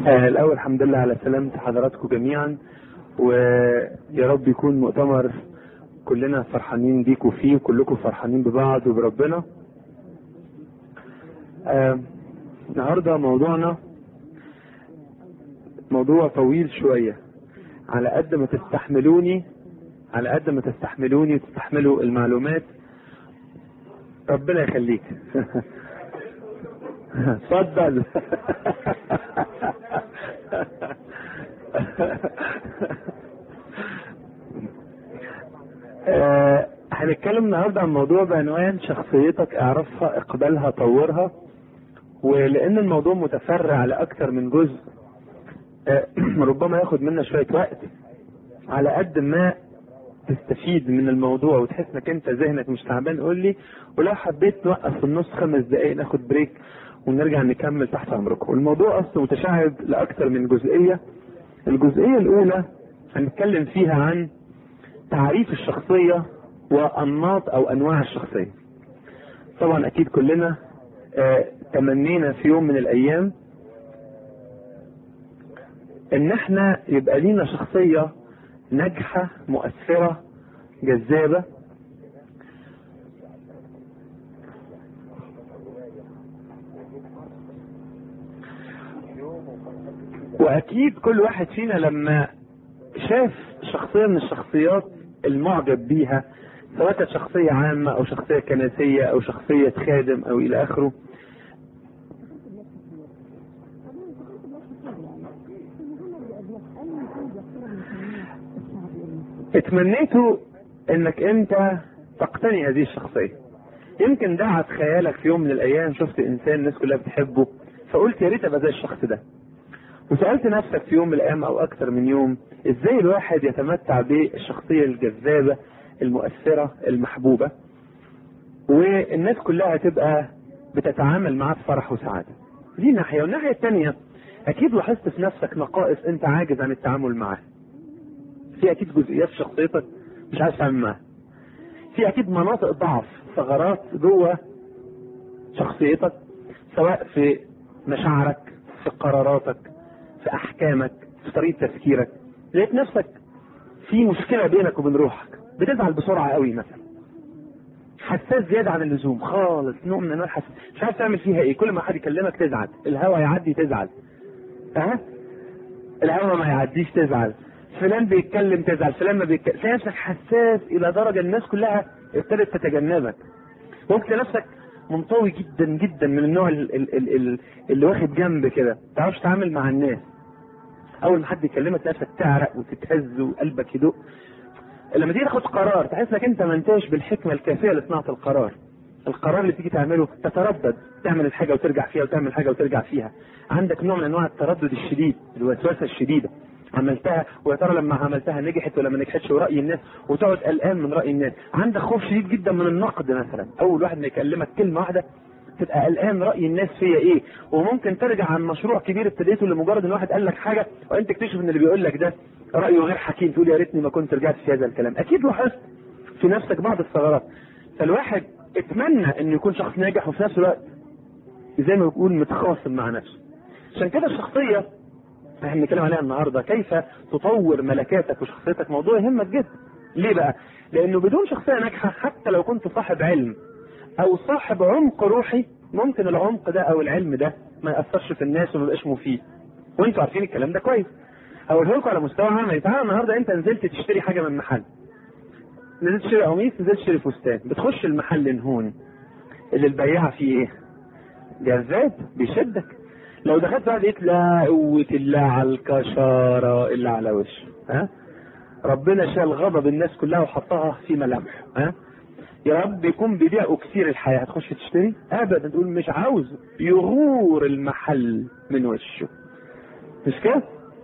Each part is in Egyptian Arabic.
آه الأول الحمد لله على سلامة حضراتكم جميعا ويا رب يكون مؤتمر كلنا فرحانين بيكوا فيه وكلكم فرحانين ببعض وبربنا آه النهارده موضوعنا موضوع طويل شوية على قد ما تستحملوني على قد ما تستحملوني وتستحملوا المعلومات ربنا يخليك اتفضل آه، هنتكلم النهارده عن موضوع بعنوان شخصيتك اعرفها اقبلها طورها ولان الموضوع متفرع لاكثر من جزء آه، ربما ياخد منا شويه وقت على قد ما تستفيد من الموضوع وتحس انك انت ذهنك مش تعبان قول لي ولو حبيت نوقف في النص خمس دقائق ناخد بريك ونرجع نكمل تحت امركم والموضوع اصلا متشعب لاكثر من جزئيه الجزئيه الاولى هنتكلم فيها عن تعريف الشخصيه وانماط او انواع الشخصيه طبعا اكيد كلنا آه تمنينا في يوم من الايام ان احنا يبقى لينا شخصيه ناجحه مؤثره جذابه واكيد كل واحد فينا لما شاف شخصيه من الشخصيات المعجب بيها سواء كانت شخصيه عامه او شخصيه كنسيه او شخصيه خادم او الى اخره اتمنيتوا انك انت تقتني هذه الشخصيه يمكن دعت خيالك في يوم من الايام شفت انسان الناس كلها بتحبه فقلت يا ريت ابقى زي الشخص ده وسالت نفسك في يوم من الايام او اكثر من يوم ازاي الواحد يتمتع بالشخصيه الجذابه المؤثره المحبوبه والناس كلها تبقى بتتعامل معاه بفرح وسعاده دي ناحيه والناحيه الثانيه اكيد لاحظت في نفسك نقائص انت عاجز عن التعامل معاها في اكيد جزئيات في شخصيتك مش عارف تتعامل معاها في اكيد مناطق ضعف ثغرات جوه شخصيتك سواء في مشاعرك في قراراتك في احكامك في طريقه تفكيرك لقيت نفسك في مشكله بينك وبين روحك بتزعل بسرعه قوي مثلا حساس زياده عن اللزوم خالص نوع من انواع الحساس مش عارف تعمل فيها ايه كل ما حد يكلمك تزعل الهوا يعدي تزعل ها الهوا ما يعديش تزعل فلان بيتكلم تزعل فلان ما بيتكلم تلاقي نفسك حساس الى درجه الناس كلها ابتدت تتجنبك ممكن نفسك منطوي جدا جدا من النوع ال ال ال ال اللي واخد جنب كده ما تعرفش تتعامل مع الناس اول ما حد يكلمك نفسك تعرق وتتهز وقلبك يدق لما تيجي تاخد قرار تحس انك انت ما انتهش بالحكمه الكافيه لصناعه القرار القرار اللي تيجي تعمله تتردد تعمل الحاجه وترجع فيها وتعمل حاجه وترجع فيها عندك نوع من انواع التردد الشديد الوسوسه الشديده عملتها ويا ترى لما عملتها نجحت ولا ما نجحتش وراي الناس وتقعد قلقان من راي الناس عندك خوف شديد جدا من النقد مثلا اول واحد ما يكلمك كلمه واحده تبقى قلقان راي الناس فيا ايه وممكن ترجع عن مشروع كبير ابتديته لمجرد ان واحد قال لك حاجه وانت تكتشف ان اللي بيقول لك ده رايه غير حكيم تقول يا ريتني ما كنت رجعت في هذا الكلام اكيد لاحظت في نفسك بعض الثغرات فالواحد اتمنى انه يكون شخص ناجح وفي نفس الوقت زي ما بيقول متخاصم مع نفسه عشان كده الشخصيه احنا بنتكلم عليها النهارده كيف تطور ملكاتك وشخصيتك موضوع يهمك جدا ليه بقى لانه بدون شخصيه ناجحه حتى لو كنت صاحب علم او صاحب عمق روحي ممكن العمق ده او العلم ده ما ياثرش في الناس وما يبقاش مفيد وانتوا عارفين الكلام ده كويس هقوله لكم على مستوى عام تعالى النهارده انت نزلت تشتري حاجه من محل نزلت تشتري قميص نزلت تشتري فستان بتخش المحل نهون اللي البياع فيه ايه جذاب بيشدك لو دخلت بعد لقيت لا قوة الله على الكشارة إلا على وشه ها ربنا شال غضب الناس كلها وحطها في ملامحه ها يا رب يكون بيبيع اكسير الحياة هتخش تشتري ابدا تقول مش عاوز يغور المحل من وشه مش كده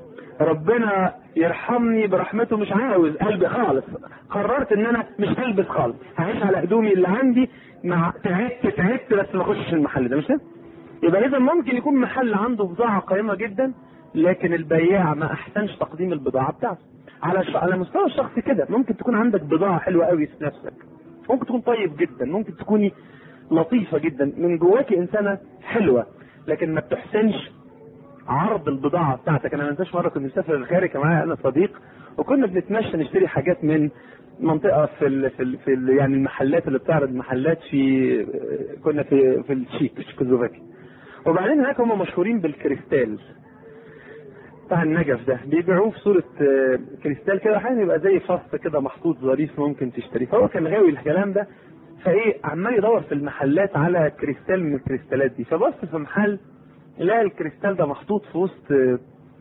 ربنا يرحمني برحمته مش عاوز قلبي خالص قررت ان انا مش هلبس خالص هعيش على هدومي اللي عندي مع تعبت تعبت بس ما اخشش المحل ده مش كده يبقى اذا ممكن يكون محل عنده بضاعه قيمه جدا لكن البياع ما احسنش تقديم البضاعه بتاعته على ش... على مستوى الشخصي كده ممكن تكون عندك بضاعه حلوه قوي في نفسك ممكن تكون طيب جدا ممكن تكوني لطيفه جدا من جواكي انسانه حلوه لكن ما بتحسنش عرض البضاعه بتاعتك انا ما انساش مره كنت مسافر الخارج كان معايا انا صديق وكنا بنتمشى نشتري حاجات من منطقه في ال في, ال في ال يعني المحلات اللي بتعرض محلات في كنا في في التشيك تشيكوسلوفاكيا وبعدين هناك هم مشهورين بالكريستال بتاع النجف ده بيبيعوه في صوره آه، كريستال كده احيانا يبقى زي فص كده محطوط ظريف ممكن تشتريه فهو كان غاوي الكلام ده فايه عمال يدور في المحلات على كريستال من الكريستالات دي فبص في محل لقى الكريستال ده محطوط في وسط آه،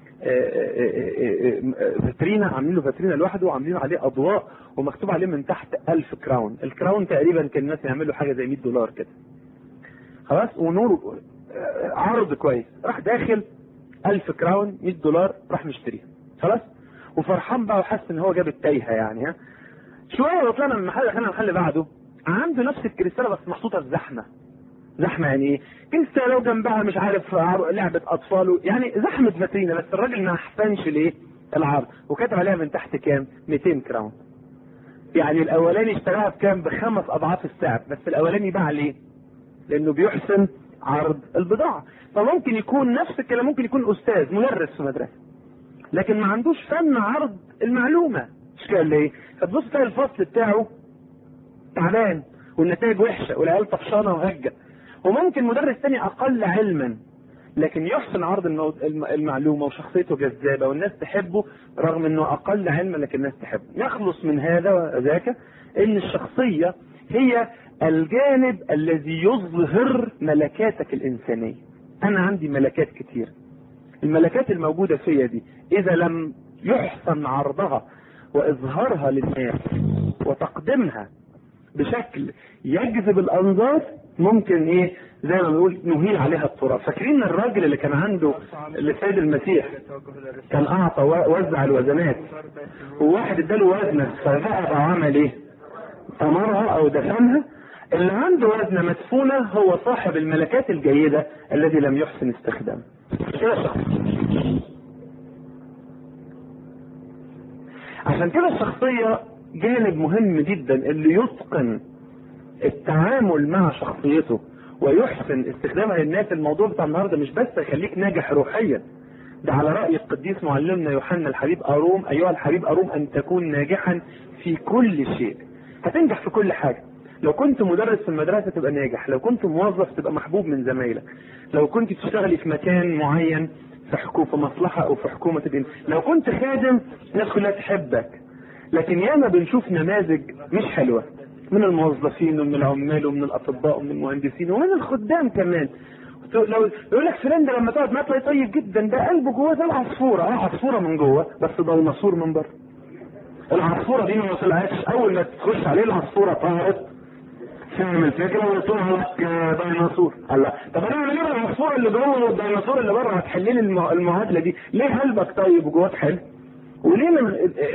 آه، آه، فاترينا عاملين له فاترينا لوحده وعاملين عليه اضواء ومكتوب عليه من تحت 1000 كراون الكراون تقريبا كان الناس يعملوا حاجه زي 100 دولار كده خلاص ونور آه، عرض كويس راح داخل 1000 كراون 100 دولار راح مشتريها خلاص وفرحان بقى وحس ان هو جاب التايهه يعني ها شويه وطلعنا من المحل دخلنا المحل بعده عنده نفس الكريستاله بس محطوطه في زحمه زحمه يعني ايه؟ كريستاله وجنبها مش عارف عر- لعبه اطفال يعني زحمه فاترينا بس الراجل ما احسنش ليه؟ العرض وكتب عليها من تحت كام؟ 200 كراون يعني الاولاني اشتراها بكام؟ بخمس اضعاف السعر بس الاولاني باع ليه؟ لانه بيحسن عرض البضاعه فممكن يكون نفس الكلام ممكن يكون استاذ مدرس في مدرسه لكن ما عندوش فن عرض المعلومه مش كده ولا ايه؟ فتبص تلاقي الفصل بتاعه تعبان والنتائج وحشه والعيال طفشانه وهجه وممكن مدرس تاني اقل علما لكن يحسن عرض المو... الم- المعلومه وشخصيته جذابه والناس تحبه رغم انه اقل علما لكن الناس تحبه يخلص من هذا وذاك ان الشخصيه هي الجانب الذي يظهر ملكاتك الانسانيه انا عندي ملكات كتير الملكات الموجوده فيا دي اذا لم يحسن عرضها واظهارها للناس وتقديمها بشكل يجذب الانظار ممكن ايه زي ما بنقول نهيل عليها التراب فاكرين الراجل اللي كان عنده لسيد المسيح كان اعطى و- وزع الوزنات وواحد اداله وزنه فذهب وعمل ايه طمرها او دفنها اللي عنده وزنه مدفونه هو صاحب الملكات الجيده الذي لم يحسن استخدامها كده شخص عشان كده الشخصية جانب مهم جدا اللي يتقن التعامل مع شخصيته ويحسن استخدامها للناس الموضوع بتاع النهارده مش بس يخليك ناجح روحيا ده على رأي القديس معلمنا يوحنا الحبيب أروم أيها الحبيب أروم أن تكون ناجحا في كل شيء هتنجح في كل حاجة لو كنت مدرس في المدرسة تبقى ناجح لو كنت موظف تبقى محبوب من زمايلك لو كنت تشتغلي في مكان معين في حكومة في مصلحة أو في حكومة الدين لو كنت خادم الناس كلها تحبك لكن ياما بنشوف نماذج مش حلوة من الموظفين ومن العمال ومن الأطباء ومن المهندسين ومن الخدام كمان لو يقول لك فلان ده لما تقعد معاه تلاقيه طيب جدا ده قلبه جواه زي العصفوره اه عصفوره من جوه بس ديناصور من بره العصفوره دي ما طلعتش اول ما تخش عليه العصفوره طارت فاهم الفكره وطلع لك آه، ديناصور الله طب انا اعمل ايه بالعصفوره اللي جوه والديناصور اللي بره هتحل لي الم- المعادله دي ليه قلبك طيب وجواك حلو وليه من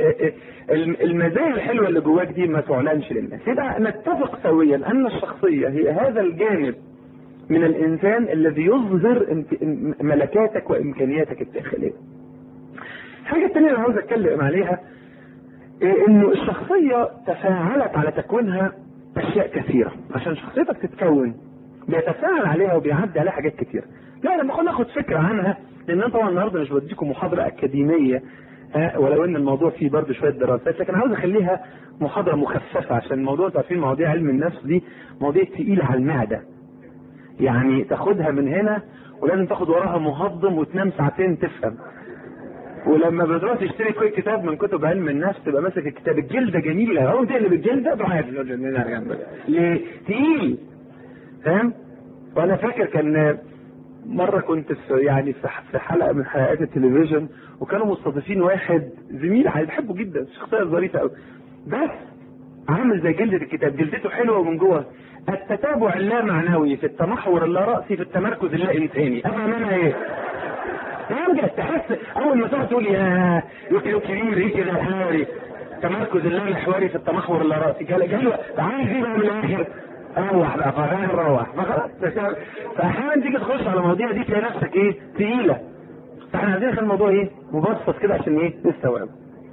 المزايا الحلوه اللي جواك دي ما تعلنش للناس يبقى نتفق سويا ان الشخصيه هي هذا الجانب من الانسان الذي يظهر امك- ملكاتك وامكانياتك الداخليه. الحاجه الثانيه اللي عاوز اتكلم عليها إيه انه الشخصيه تفاعلت على تكوينها اشياء كثيره عشان شخصيتك تتكون بيتفاعل عليها وبيعدي عليها حاجات كتير لا لما ناخد فكره عنها لان انا طبعا النهارده مش بديكم محاضره اكاديميه ها ولو ان الموضوع فيه برضه شويه دراسات لكن عاوز اخليها محاضره مخففه عشان الموضوع انتوا عارفين مواضيع علم النفس دي مواضيع تقيله على المعده يعني تاخدها من هنا ولازم تاخد وراها مهضم وتنام ساعتين تفهم ولما بتروح تشتري كل كتاب من كتب علم النفس تبقى ماسك الكتاب الجلده جميله اهو تقلب الجلده ضعيف ليه؟ تقيل فاهم؟ وانا فاكر كان مره كنت في يعني في في حلقه من حلقات التلفزيون وكانوا مستضيفين واحد زميل عادي بحبه جدا شخصيه ظريفه قوي بس عامل زي جلده الكتاب جلدته حلوه من جوه التتابع اللامعنوي في التمحور اللا راسي في التمركز اللا انساني افهم انا ايه؟ ترجع تحس اول ما تقعد تقول يا يوكي يوكي ريري كده الحواري تمركز اللا محوري في التمحور اللا راسي قال قال له عايز ايه بقى من الاخر؟ روح بقى فاهم روح فخلاص فاحيانا تيجي تخش على المواضيع دي تلاقي نفسك ايه؟ تقيله فاحنا عايزين نخلي الموضوع ايه؟ مبسط كده عشان ايه؟ نستوعبه.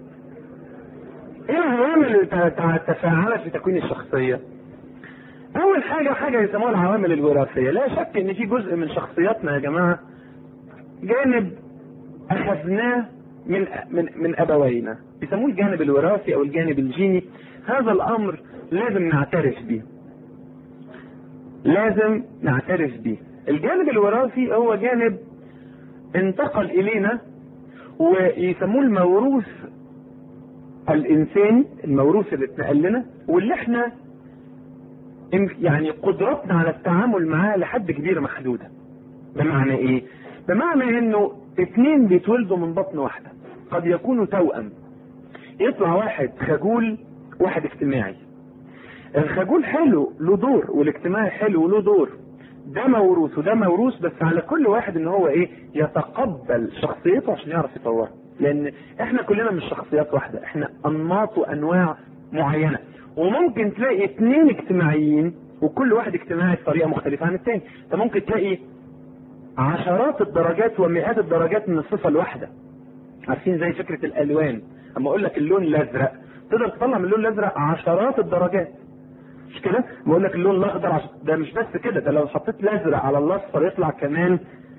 ايه العوامل اللي ت- ت- تفاعلت في تكوين الشخصيه؟ اول حاجه حاجه يسموها العوامل الوراثيه لا شك ان في جزء من شخصياتنا يا جماعه جانب اخذناه من من من ابوينا بيسموه الجانب الوراثي او الجانب الجيني هذا الامر لازم نعترف به لازم نعترف به الجانب الوراثي هو جانب انتقل الينا ويسموه الموروث الانساني الموروث اللي اتنقل لنا واللي احنا يعني قدرتنا على التعامل معاه لحد كبير محدوده بمعنى ايه بمعنى انه اتنين بيتولدوا من بطن واحده قد يكونوا توأم يطلع واحد خجول واحد اجتماعي الخجول حلو له دور والاجتماعي حلو له دور ده موروث وده موروث بس على كل واحد ان هو ايه يتقبل شخصيته عشان يعرف يطورها لان احنا كلنا مش شخصيات واحده احنا انماط وانواع معينه وممكن تلاقي اتنين اجتماعيين وكل واحد اجتماعي بطريقه مختلفه عن التاني انت ممكن تلاقي عشرات الدرجات ومئات الدرجات من الصفه الواحده عارفين زي فكره الالوان اما اقول لك اللون الازرق تقدر تطلع من اللون الازرق عشرات الدرجات مش كده؟ بقول لك اللون الاخضر عش... ده مش بس كده ده لو حطيت الازرق على الاصفر يطلع كمان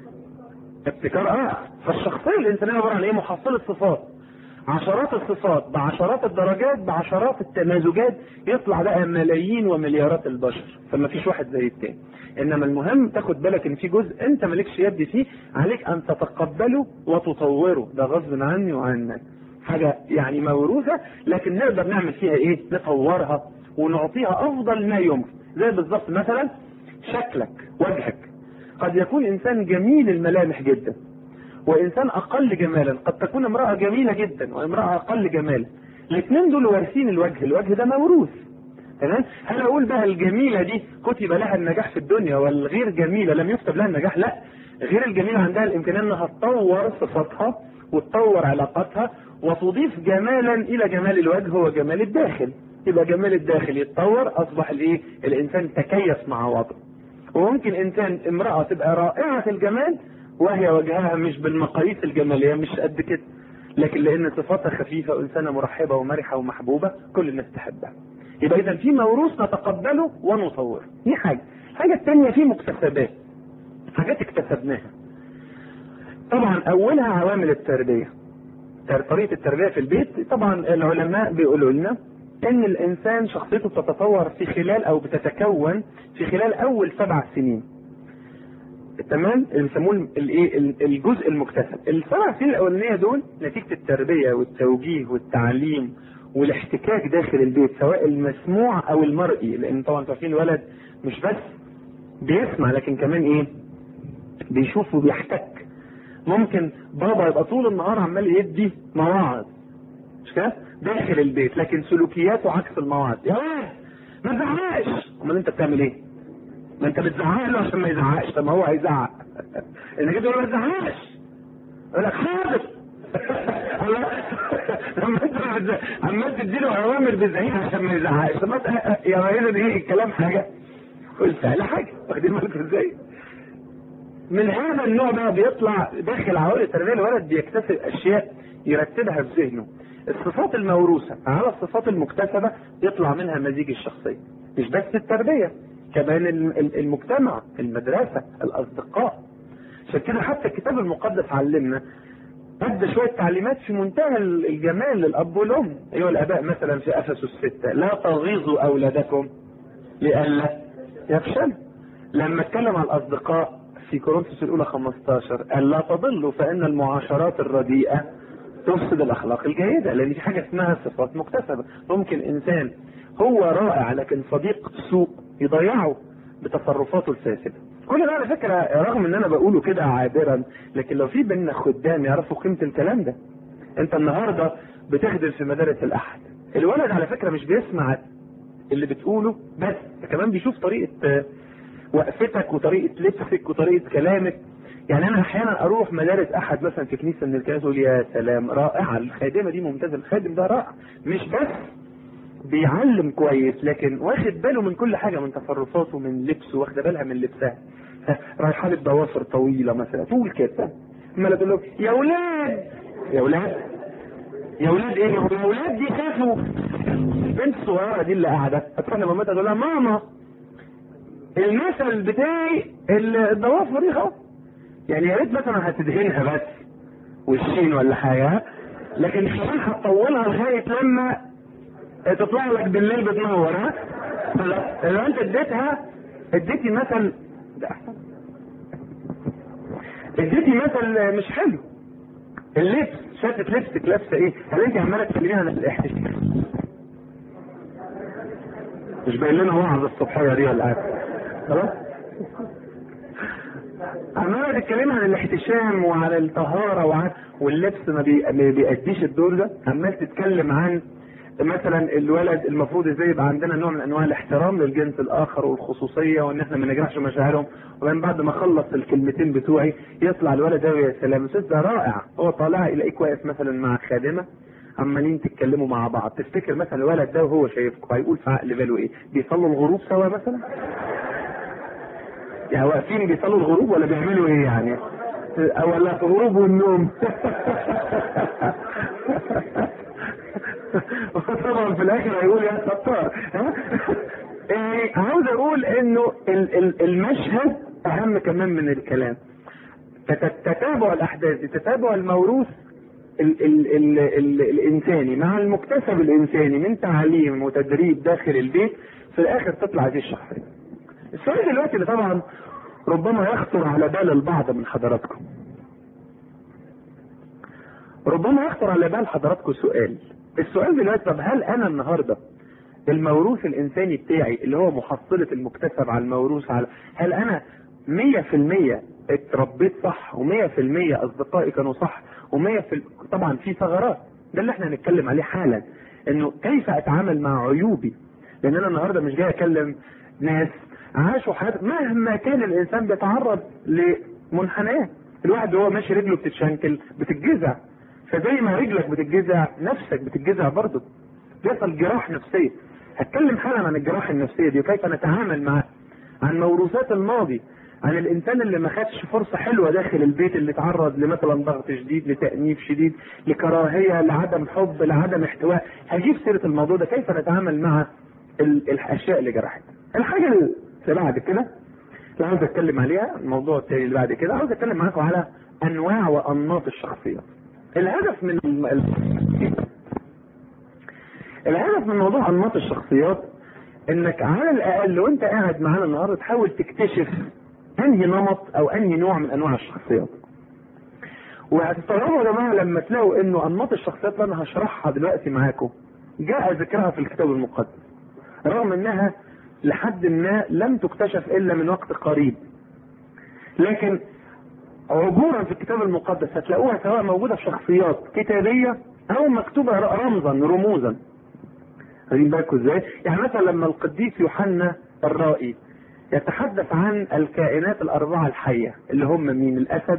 ابتكار اه فالشخصيه الانسانيه عباره عن ايه؟ محصله صفات عشرات الصفات بعشرات الدرجات بعشرات التمازجات يطلع بقى ملايين ومليارات البشر فما فيش واحد زي التاني انما المهم تاخد بالك ان في جزء انت مالكش يد فيه عليك ان تتقبله وتطوره ده غصب عني وعنك حاجه يعني موروثه لكن نقدر نعمل فيها ايه؟ نطورها ونعطيها افضل ما يمكن زي بالظبط مثلا شكلك وجهك قد يكون انسان جميل الملامح جدا وانسان اقل جمالا قد تكون امراه جميله جدا وامراه اقل جمالا الاثنين دول وارثين الوجه الوجه ده موروث تمام هل اقول بقى الجميله دي كتب لها النجاح في الدنيا والغير جميله لم يكتب لها النجاح لا غير الجميله عندها الامكانيه انها تطور صفاتها وتطور علاقاتها وتضيف جمالا الى جمال الوجه هو جمال الداخل يبقى جمال الداخل يتطور اصبح الايه الانسان تكيف مع وضعه وممكن انسان امراه تبقى رائعه الجمال وهي وجهها مش بالمقاييس الجماليه مش قد كده لكن لان صفاتها خفيفه وانسانه مرحبه ومرحه ومحبوبه كل الناس تحبها يبقى اذا في موروث نتقبله ونطوره دي حاجه الحاجه الثانيه في مكتسبات حاجات اكتسبناها طبعا اولها عوامل التربيه طريقه التربيه في البيت طبعا العلماء بيقولوا لنا ان الانسان شخصيته بتتطور في خلال او بتتكون في خلال اول سبع سنين تمام اللي بيسموه الايه الجزء المكتسب السبع سنين الاولانيه دول نتيجه التربيه والتوجيه والتعليم والاحتكاك داخل البيت سواء المسموع او المرئي لان طبعا انتوا عارفين الولد مش بس بيسمع لكن كمان ايه بيشوف وبيحتك ممكن بابا يبقى طول النهار عمال يدي مواعظ مش كده داخل البيت لكن سلوكياته عكس المواعظ يا ولد ما تزعقش امال انت بتعمل ايه ما انت بتزعق له عشان ما يزعقش طب ما هو هيزعق انك تقول ما تزعقش يقول لك حاضر لما انت عمال تديله اوامر بزعيق عشان ما يزعقش طب يا راجل ايه الكلام حاجه والفعل حاجه واخدين بالكم ازاي؟ من هذا النوع بقى بيطلع داخل عوائل التربيه الولد بيكتسب اشياء يرتبها في ذهنه الصفات الموروثه على الصفات المكتسبه يطلع منها مزيج الشخصيه مش بس التربيه كمان المجتمع المدرسه الاصدقاء عشان كده حتى الكتاب المقدس علمنا ادى شويه تعليمات في منتهى الجمال للاب والام ايها الاباء مثلا في افسس السته لا تغيظوا اولادكم لئلا يفشلوا لما اتكلم عن الاصدقاء في كورنثوس الاولى 15 قال لا تضلوا فان المعاشرات الرديئه تفسد الاخلاق الجيده لان في حاجه اسمها صفات مكتسبه ممكن انسان هو رائع لكن صديق سوء يضيعه بتصرفاته الفاسده كل ده على فكره رغم ان انا بقوله كده عابرا لكن لو في بينا خدام يعرفوا قيمه الكلام ده انت النهارده بتخدم في مدارس الاحد الولد على فكره مش بيسمع اللي بتقوله بس كمان بيشوف طريقه وقفتك وطريقه لبسك وطريقه كلامك يعني انا احيانا اروح مدارس احد مثلا في كنيسه من الكنائس اقول يا سلام رائعه الخادمه دي ممتازه الخادم ده رائع مش بس بيعلم كويس لكن واخد باله من كل حاجه من تصرفاته من لبسه واخده بالها من لبسها رايحه لك ضوافر طويله مثلا طول كده اما تقول له يا ولاد يا ولاد يا ولاد ايه يا ولاد دي خافوا البنت الصغيره دي اللي قاعده هتروح لمامتها تقول لها ماما المثل بتاعي الضوافر دي خلاص يعني يا ريت مثلا هتدهنها بس والشين ولا حاجه لكن كمان هتطولها لغايه لما تطلع لك بالليل بتنور ها لو انت اديتها اديتي مثل ده احسن اديتي مثل مش حلو اللبس شافت لبسك لابسه ايه؟ هل انت عماله تكلميها عن الاحتشام؟ مش باين لنا وعظ الصبحيه دي ولا حاجه خلاص؟ عماله تتكلمي عن الاحتشام وعن الطهاره وعن واللبس ما, بي... ما بيأديش الدور ده عمال تتكلم عن مثلا الولد المفروض ازاي يبقى عندنا نوع من انواع الاحترام للجنس الاخر والخصوصيه وان احنا ما نجرحش مشاعرهم وبعدين بعد ما اخلص الكلمتين بتوعي يطلع الولد ده يا سلام استاذ ده رائع هو طالع يلاقيك واقف مثلا مع خادمه عمالين تتكلموا مع بعض تفتكر مثلا الولد ده وهو شايفكم هيقول في عقل باله ايه بيصلوا الغروب سوا مثلا يعني واقفين بيصلوا الغروب ولا بيعملوا ايه يعني ولا في الغروب والنوم طبعا في الاخر هيقول يا ستار يعني عاوز اقول انه المشهد اهم كمان من الكلام تتابع الاحداث تتابع الموروث ال ال ال ال الانساني مع المكتسب الانساني من تعليم وتدريب داخل البيت في الاخر تطلع دي الشخصيه. السؤال دلوقتي اللي طبعا ربما يخطر على بال البعض من حضراتكم. ربما يخطر على بال حضراتكم سؤال. السؤال دلوقتي طب هل انا النهارده الموروث الانساني بتاعي اللي هو محصلة المكتسب على الموروث على هل انا مية في المية اتربيت صح ومية في المية اصدقائي كانوا صح ومية في طبعا في ثغرات ده اللي احنا هنتكلم عليه حالا انه كيف اتعامل مع عيوبي لان انا النهارده مش جاي اكلم ناس عاشوا حياه مهما كان الانسان بيتعرض لمنحنيات الواحد وهو ماشي رجله بتتشنكل بتتجزع فزي ما رجلك بتتجزع نفسك بتتجزع برضه بيحصل جراح نفسيه هتكلم حالا عن الجراح النفسيه دي وكيف نتعامل معها عن موروثات الماضي عن الانسان اللي ما خدش فرصه حلوه داخل البيت اللي اتعرض لمثلا ضغط شديد لتانيب شديد لكراهيه لعدم حب لعدم احتواء هجيب سيره الموضوع ده كيف نتعامل مع الاشياء اللي جرحت الحاجه اللي بعد كده اللي عاوز اتكلم عليها الموضوع التاني اللي بعد كده عاوز اتكلم معاكم على انواع وانماط الشخصيات الهدف من الهدف من موضوع انماط الشخصيات انك على الاقل وانت قاعد معانا النهارده تحاول تكتشف انهي نمط او انهي نوع من انواع الشخصيات وهتستغربوا يا جماعه لما تلاقوا انه انماط الشخصيات اللي انا هشرحها دلوقتي معاكم جاء ذكرها في الكتاب المقدس رغم انها لحد ما لم تكتشف الا من وقت قريب لكن عبورا في الكتاب المقدس هتلاقوها سواء موجوده في شخصيات كتابيه او مكتوبه رمزا رموزا واخدين بالكم ازاي؟ يعني مثلا لما القديس يوحنا الرائي يتحدث عن الكائنات الأربعة الحية اللي هم مين؟ الأسد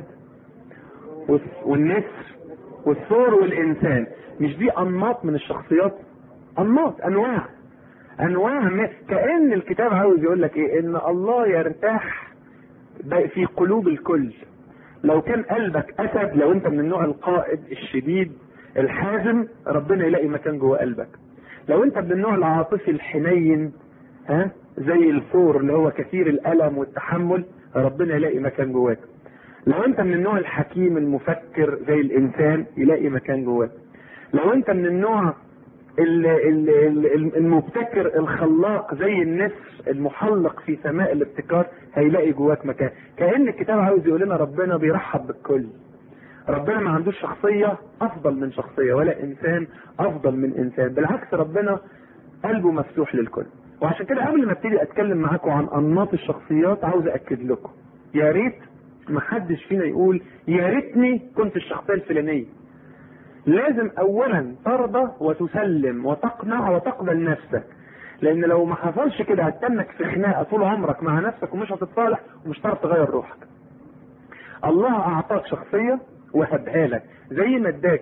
والنسر والثور والإنسان مش دي أنماط من الشخصيات؟ أنماط أنواع أنواع كأن الكتاب عاوز يقول لك إيه؟ إن الله يرتاح في قلوب الكل لو كان قلبك أسد لو أنت من النوع القائد الشديد الحازم ربنا يلاقي مكان جوه قلبك لو انت من النوع العاطفي الحنين ها زي الثور اللي هو كثير الالم والتحمل ربنا يلاقي مكان جواك لو انت من النوع الحكيم المفكر زي الانسان يلاقي مكان جواك لو انت من النوع المبتكر الخلاق زي النسر المحلق في سماء الابتكار هيلاقي جواك مكان كأن الكتاب عاوز يقول لنا ربنا بيرحب بالكل ربنا ما عندوش شخصية أفضل من شخصية ولا إنسان أفضل من إنسان بالعكس ربنا قلبه مفتوح للكل وعشان كده قبل ما ابتدي أتكلم معاكم عن أنماط الشخصيات عاوز أكد لكم يا ريت ما حدش فينا يقول يا ريتني كنت الشخصية الفلانية لازم أولا ترضى وتسلم وتقنع وتقبل نفسك لأن لو ما حصلش كده هتتنك في خناقة طول عمرك مع نفسك ومش هتتصالح ومش هتعرف تغير روحك الله أعطاك شخصية وهبها لك زي ما اداك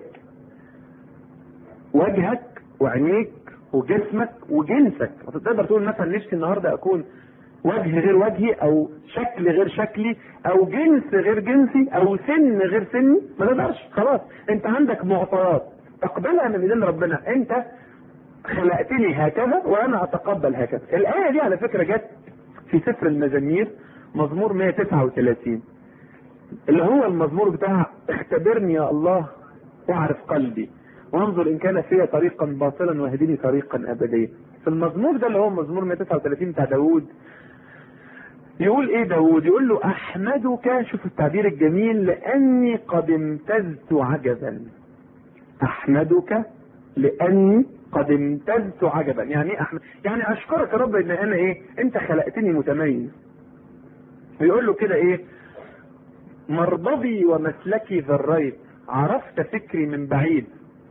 وجهك وعينيك وجسمك وجنسك تقدر تقول مثلا نفسي النهارده اكون وجه غير وجهي او شكل غير شكلي او جنس غير جنسي او سن غير سني ما تقدرش خلاص انت عندك معطيات تقبلها من ايدين ربنا انت خلقتني هكذا وانا اتقبل هكذا الايه دي على فكره جت في سفر المزامير مزمور 139 اللي هو المزمور بتاع اختبرني يا الله واعرف قلبي وانظر ان كان فيا طريقا باطلا واهدني طريقا ابديا في المزمور ده اللي هو مزمور 139 بتاع داوود يقول ايه داوود يقول له احمدك شوف التعبير الجميل لاني قد امتزت عجبا احمدك لاني قد امتزت عجبا يعني ايه احمد يعني اشكرك يا رب ان انا ايه انت خلقتني متميز ويقول له كده ايه مرضبي ومسلكي ذريت عرفت فكري من بعيد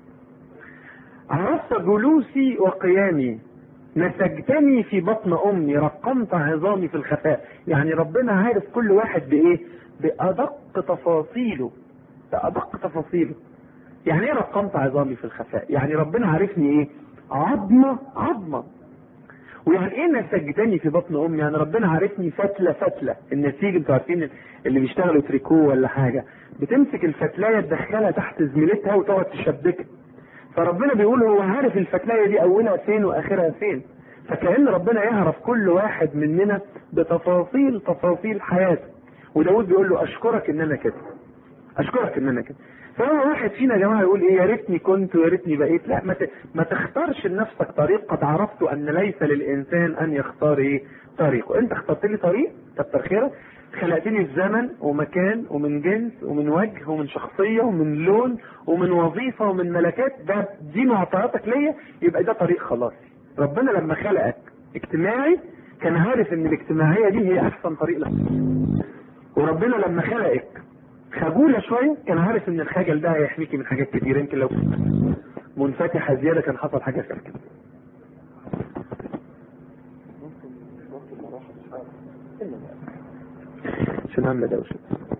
عرفت جلوسي وقيامي نسجتني في بطن امي رقمت عظامي في الخفاء يعني ربنا عارف كل واحد بايه بادق تفاصيله بادق تفاصيله يعني ايه رقمت عظامي في الخفاء يعني ربنا عارفني ايه عظمه عظمه ويعني ايه نسجتني في بطن امي يعني ربنا عارفني فتله فتله النسيج انتوا عارفين اللي بيشتغلوا تريكو ولا حاجه بتمسك الفتلايه تدخلها تحت زميلتها وتقعد تشبكها فربنا بيقول هو عارف الفتلايه دي اولها فين واخرها فين فكأن ربنا يعرف كل واحد مننا بتفاصيل تفاصيل حياته وداود بيقول له اشكرك ان انا كده اشكرك ان انا كده فهو واحد فينا يا جماعه يقول ايه يا ريتني كنت ويا ريتني بقيت لا ما, ت... ما تختارش لنفسك طريق قد عرفت ان ليس للانسان ان يختار ايه طريقه انت اخترت لي طريق كتر خيرك خلقتني في زمن ومكان ومن جنس ومن وجه ومن شخصية ومن لون ومن وظيفة ومن ملكات ده دي معطياتك ليا يبقى ده طريق خلاص ربنا لما خلقك اجتماعي كان عارف ان الاجتماعية دي هي احسن طريق لك وربنا لما خلقك خجولة شوية كان عارف ان الخجل ده هيحميكي من حاجات كتير يمكن لو منفتحة زيادة كان حصل حاجة زي كده عشان عامله دوشه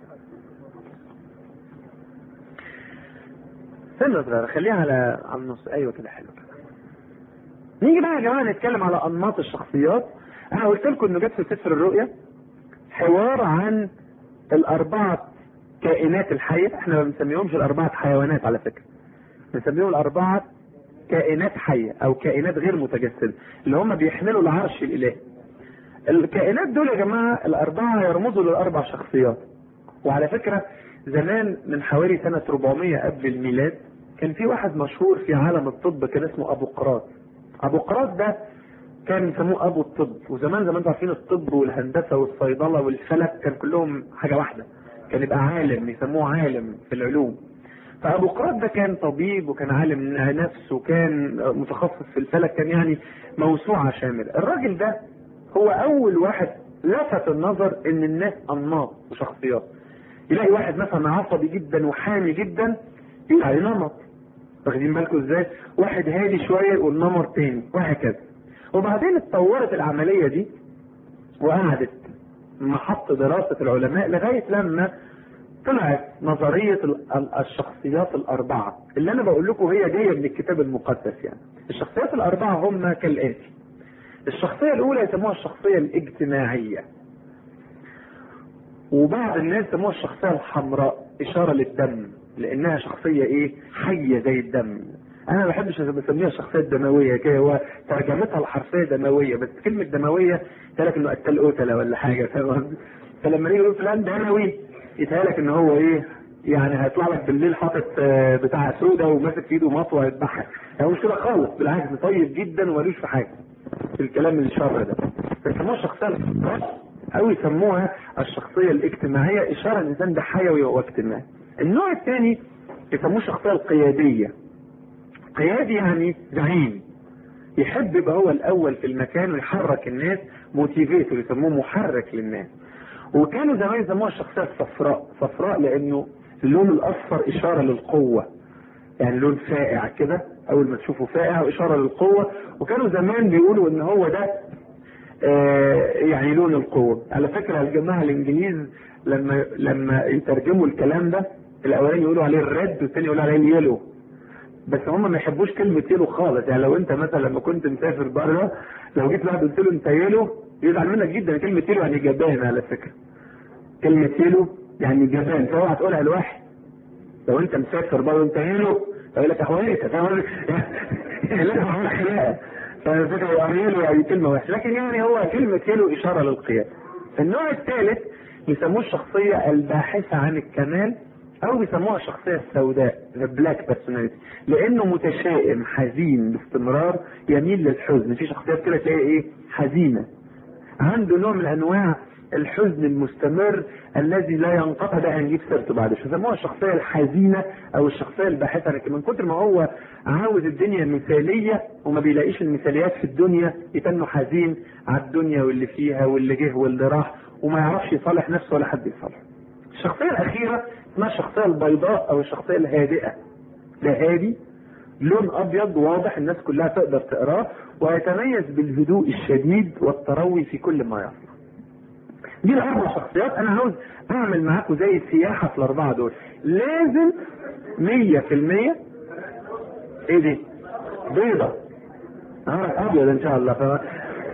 سنة صغيرة خليها على على النص ايوه كده حلو كده نيجي بقى يا جماعه نتكلم على انماط الشخصيات انا قلت لكم انه جت في سفر الرؤيا حوار عن الاربعه كائنات الحيه احنا ما بنسميهمش الاربعه حيوانات على فكره بنسميهم الاربعه كائنات حيه او كائنات غير متجسده اللي هم بيحملوا العرش الالهي الكائنات دول يا جماعه الاربعه يرمزوا للاربع شخصيات وعلى فكره زمان من حوالي سنه 400 قبل الميلاد كان في واحد مشهور في عالم الطب كان اسمه ابو قراط ابو قراط ده كان يسموه ابو الطب وزمان زي ما انتم عارفين الطب والهندسه والصيدله والفلك كان كلهم حاجه واحده كان يبقى عالم يسموه عالم في العلوم فابو قراط ده كان طبيب وكان عالم نفس وكان متخصص في الفلك كان يعني موسوعه شامله الراجل ده هو اول واحد لفت النظر ان الناس انماط وشخصيات يلاقي واحد مثلا عصبي جدا وحامي جدا يقول عليه نمط واخدين بالكم ازاي واحد هادي شويه يقول نمط تاني وهكذا وبعدين اتطورت العمليه دي وقعدت محط دراسه العلماء لغايه لما طلعت نظريه الشخصيات الاربعه اللي انا بقول لكم هي جايه من الكتاب المقدس يعني الشخصيات الاربعه هم كالاتي الشخصيه الاولى يسموها الشخصيه الاجتماعيه وبعض الناس يسموها الشخصيه الحمراء اشاره للدم لانها شخصيه ايه حيه زي الدم انا ما بحبش بسميها الشخصيه الدمويه كده هو ترجمتها الحرفيه دمويه بس كلمه دمويه لك انه قتل قتله ولا حاجه فاهم فلما نيجي نقول فلان دموي يتهيألك ان هو ايه يعني هيطلع لك بالليل حاطط بتاع سودا وماسك في ايده مطوه يذبحها هو مش كده خالص بالعكس طيب جدا ومالوش في حاجه في الكلام الشر ده بيسموها الشخصيه او يسموها الشخصيه الاجتماعيه اشاره ان الانسان ده حيوي واجتماعي النوع الثاني يسموه الشخصيه القياديه قيادي يعني زعيم يحب يبقى هو الاول في المكان ويحرك الناس موتيفيتور يسموه محرك للناس وكانوا زمان يسموها الشخصيه الصفراء صفراء لانه اللون الاصفر اشاره للقوه يعني لون فائع كده اول ما تشوفه فائع واشاره للقوه وكانوا زمان بيقولوا ان هو ده آه يعني لون القوه على فكره الجماعه الانجليز لما لما يترجموا الكلام ده الاولاني يقولوا عليه الريد والثاني يقولوا عليه اليلو بس هم ما يحبوش كلمه يلو خالص يعني لو انت مثلا لما كنت مسافر بره لو جيت واحد قلت له انت يلو يزعل منك جدا كلمه يلو يعني جبان على فكره كلمه يلو يعني جبان فاوعى تقولها لواحد لو انت مسافر بره انت يلو يقول لك اخوانك فاهم لا هو خناقه فالفكره يعني يلو يعني كلمه وحشه لكن يعني هو كلمه يلو اشاره للقياده النوع الثالث يسموه الشخصيه الباحثه عن الكمال او بيسموها الشخصيه السوداء البلاك بيرسوناليتي لانه متشائم حزين باستمرار يميل للحزن في شخصيات كده تلاقي ايه حزينه عنده نوع من انواع الحزن المستمر الذي لا ينقطع ده هنجيب سيرته بعد شويه يسموها الشخصيه الحزينه او الشخصيه الباحثه لكن من كتر ما هو عاوز الدنيا مثاليه وما بيلاقيش المثاليات في الدنيا يتنه حزين على الدنيا واللي فيها واللي جه واللي راح وما يعرفش يصالح نفسه ولا حد يصالحه. الشخصيه الاخيره اسمها الشخصيه البيضاء او الشخصيه الهادئه. ده هادي لون ابيض واضح الناس كلها تقدر تقراه ويتميز بالهدوء الشديد والتروي في كل ما يصنع. دي الاربع شخصيات انا عاوز اعمل معاكم زي سياحه في الاربعه دول لازم 100% ايه دي؟ بيضة اه ابيض ان شاء الله ف...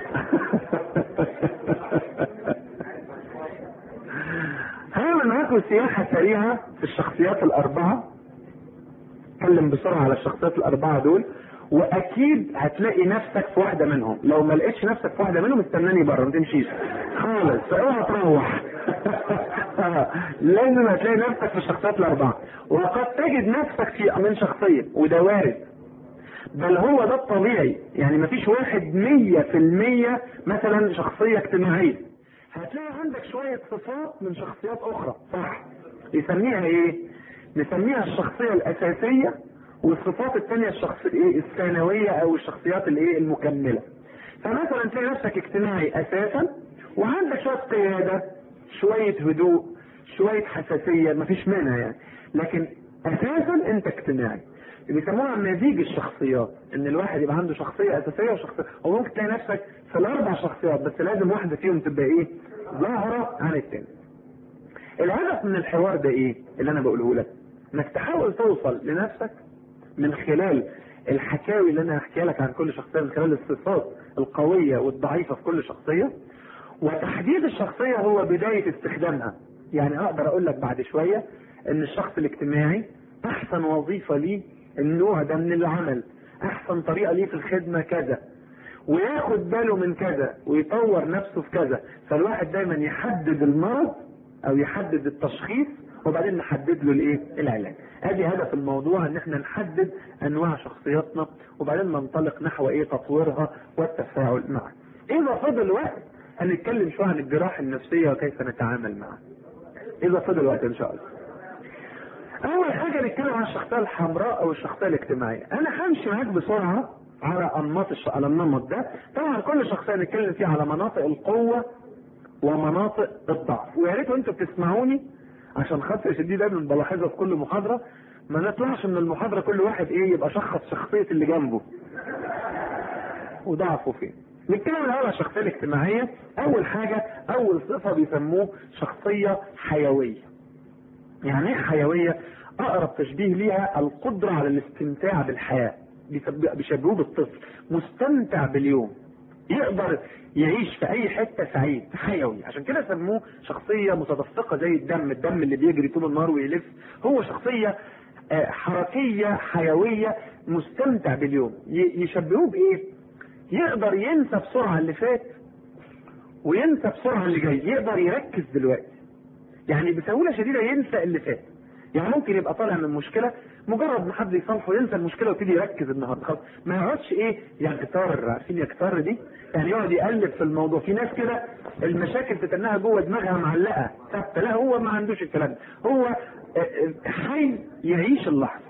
هعمل معاكم سياحة سريعة في الشخصيات الأربعة اتكلم بسرعة على الشخصيات الأربعة دول واكيد هتلاقي نفسك في واحده منهم لو ما لقيتش نفسك في واحده منهم استناني بره ما تمشيش خالص اوعى تروح لازم هتلاقي نفسك في الشخصيات الاربعه وقد تجد نفسك في من شخصيه وده وارد بل هو ده الطبيعي يعني ما فيش واحد مية في المية مثلا شخصية اجتماعية هتلاقي عندك شوية صفات من شخصيات أخرى صح يسميها إيه؟ نسميها الشخصية الأساسية والصفات الثانية الشخص الايه الثانوية او الشخصيات الايه المكملة فمثلا تلاقي نفسك اجتماعي اساسا وعندك شوية قيادة شوية هدوء شوية حساسية مفيش منها يعني لكن اساسا انت اجتماعي بيسموها مزيج الشخصيات ان الواحد يبقى عنده شخصية اساسية وشخصية وممكن تلاقي نفسك في الاربع شخصيات بس لازم واحدة فيهم تبقى ايه ظاهرة عن التاني الهدف من الحوار ده ايه اللي انا بقوله لك انك تحاول توصل لنفسك من خلال الحكاوي اللي انا هحكيها لك عن كل شخصيه من خلال الصفات القويه والضعيفه في كل شخصيه وتحديد الشخصيه هو بدايه استخدامها يعني اقدر اقول لك بعد شويه ان الشخص الاجتماعي احسن وظيفه ليه النوع ده من العمل احسن طريقه ليه في الخدمه كذا وياخد باله من كذا ويطور نفسه في كذا فالواحد دايما يحدد المرض او يحدد التشخيص وبعدين نحدد له الايه العلاج ادي هدف الموضوع ان احنا نحدد انواع شخصياتنا وبعدين ننطلق نحو ايه تطويرها والتفاعل معها اذا فضل وقت هنتكلم شويه عن الجراحه النفسيه وكيف نتعامل معها اذا فضل وقت ان شاء الله اول حاجه نتكلم عن الشخصيه الحمراء او الشخصيه الاجتماعيه انا همشي معاك بسرعه على انماط الش... على النمط ده طبعا كل شخصيه نتكلم فيها على مناطق القوه ومناطق الضعف ويا ريت وانتوا بتسمعوني عشان خاطر شديد دايما بلاحظها في كل محاضره ما نطلعش من المحاضره كل واحد ايه يبقى شخص شخصيه اللي جنبه وضعفه فين نتكلم الاول على الشخصيه الاجتماعيه اول حاجه اول صفه بيسموه شخصيه حيويه يعني ايه حيويه اقرب تشبيه ليها القدره على الاستمتاع بالحياه بيشبهوه بالطفل مستمتع باليوم يقدر يعيش في اي حته سعيد حيوي عشان كده سموه شخصيه متدفقه زي الدم الدم اللي بيجري طول النهار ويلف هو شخصيه حركيه حيويه مستمتع باليوم يشبهوه بايه يقدر ينسى بسرعه اللي فات وينسى بسرعه اللي جاي يقدر يركز دلوقتي يعني بسهوله شديده ينسى اللي فات يعني ممكن يبقى طالع من مشكله مجرد ما حد يصالحه ينسى المشكله ويبتدي يركز النهارده خلاص ما يقعدش ايه يكتر عارفين يكتر دي يعني يقعد يقلب في الموضوع في ناس كده المشاكل تتنها جوه دماغها معلقه ثابته لا هو ما عندوش الكلام ده هو حي يعيش اللحظه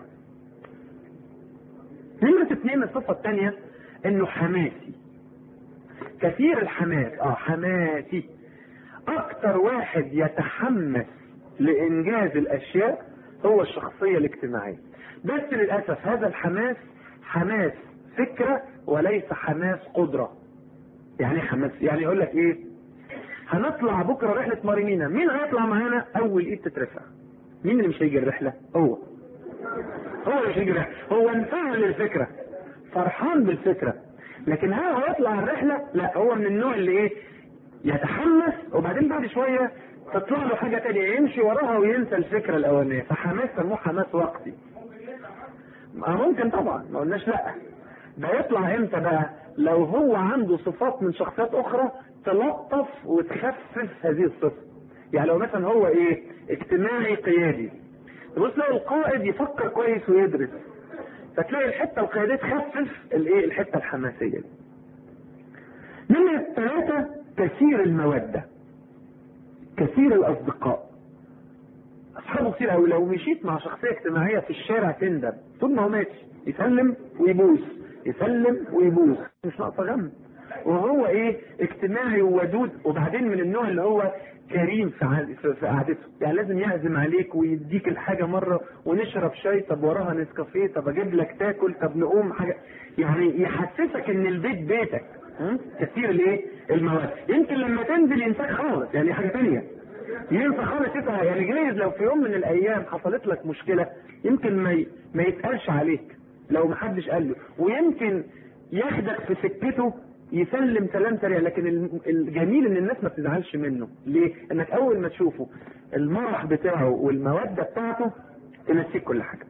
نمرة اثنين الصفة الثانية انه حماسي كثير الحماس اه حماسي اكتر واحد يتحمس لانجاز الاشياء هو الشخصية الاجتماعية بس للأسف هذا الحماس حماس فكرة وليس حماس قدرة يعني حماس يعني يقول لك ايه هنطلع بكرة رحلة مارينينا مين هيطلع معانا اول ايد تترفع مين اللي مش هيجي الرحلة هو هو اللي مش هيجي الرحلة هو انفعل للفكرة فرحان بالفكرة لكن هل هيطلع الرحلة لا هو من النوع اللي ايه يتحمس وبعدين بعد شوية تطلع له حاجة تانية يمشي وراها وينسى الفكرة الأولانية فحماس سموه حماس وقتي ممكن طبعا ما قلناش لا ده يطلع امتى بقى لو هو عنده صفات من شخصيات أخرى تلطف وتخفف هذه الصفة يعني لو مثلا هو ايه اجتماعي قيادي تبص تلاقي القائد يفكر كويس ويدرس فتلاقي الحته القياديه تخفف الايه الحته الحماسيه دي نمرة ثلاثة كثير المودة كثير الأصدقاء أصحابه كتير أوي لو مشيت مع شخصية اجتماعية في الشارع تندم طول ما هو ماشي يسلم ويبوس يسلم ويبوس مش ناقصة غم وهو ايه اجتماعي وودود وبعدين من النوع اللي هو كريم في ع- في في قعدته يعني لازم يعزم عليك ويديك الحاجه مره ونشرب شاي طب وراها نسكافيه طب اجيب لك تاكل طب نقوم حاجه يعني يحسسك ان البيت بيتك م? كثير الايه المواد يمكن لما تنزل ينساك خالص يعني حاجه ثانيه ينسى خالص يبقى يعني جايز لو في يوم من الايام حصلت لك مشكله يمكن ما ي- ما يتقالش عليك لو ما حدش قال له ويمكن ياخدك في سكته يسلم سلام سريع لكن الم- الجميل ان الناس ما بتزعلش منه ليه انك اول ما تشوفه المرح بتاعه والموده بتاعته تنسيك كل حاجه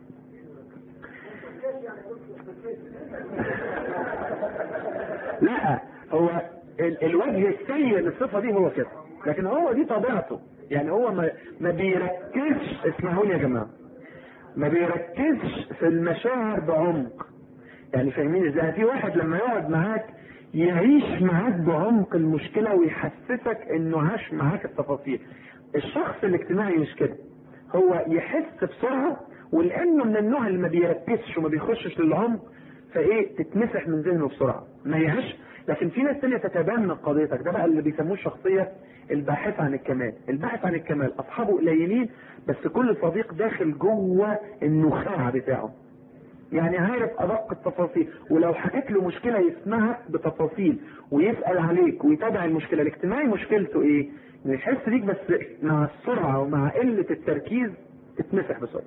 لا هو ال- الوجه السيء للصفه دي هو كده لكن هو دي طبيعته يعني هو ما, ما بيركزش اسمعوا لي يا جماعه ما بيركزش في المشاعر بعمق يعني فاهمين ازاي في واحد لما يقعد معاك يعيش معاك بعمق المشكله ويحسسك انه عاش معاك التفاصيل الشخص الاجتماعي مش كده هو يحس بسرعه ولانه من النوع اللي ما بيركزش وما بيخشش للعمق فايه تتمسح من ذهنه بسرعه ما يعيش لكن في ناس تانية تتبنى قضيتك ده بقى اللي بيسموه الشخصيه الباحث عن الكمال الباحث عن الكمال اصحابه قليلين بس كل صديق داخل جوه النخاع بتاعه يعني عارف ادق التفاصيل ولو حكيت له مشكله يسمعك بتفاصيل ويسال عليك ويتابع المشكله الاجتماعي مشكلته ايه؟ انه يحس بيك بس مع السرعه ومع قله التركيز تتمسح بسرعه.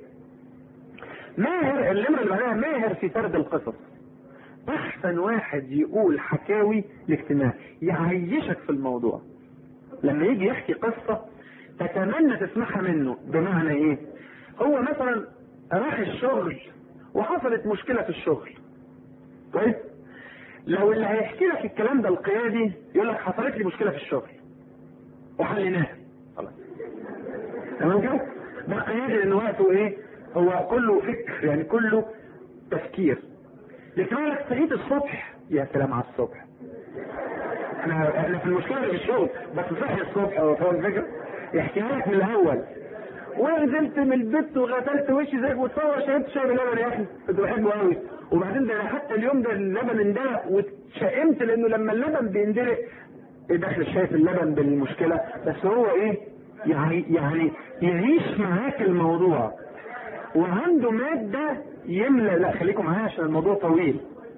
ماهر النمره اللي بعدها ماهر في سرد القصص. احسن واحد يقول حكاوي الاجتماعي يعيشك في الموضوع. لما يجي يحكي قصه تتمنى تسمعها منه بمعنى ايه؟ هو مثلا راح الشغل وحصلت مشكلة في الشغل كويس لو اللي هيحكي لك الكلام ده القيادي يقول لك حصلت لي مشكلة في الشغل وحليناها خلاص تمام كده ده قيادي لان وقته ايه هو كله فكر يعني كله تفكير لكن يقول لك صحيت الصبح يا سلام على الصبح احنا احنا في المشكله اللي في الشغل بس صحي الصبح هو فاهم الفكره يحكيها لك من الاول ونزلت من البيت وغسلت وشي زيك وتصور شربت شاي بلبن يا اخي كنت بحبه قوي وبعدين ده حتى اليوم ده اللبن اندلق واتشائمت لانه لما اللبن بيندلق ايه دخل الشاي في اللبن بالمشكله بس هو ايه يعني يعني يعيش معاك الموضوع وعنده ماده يملى لا خليكم معايا عشان الموضوع طويل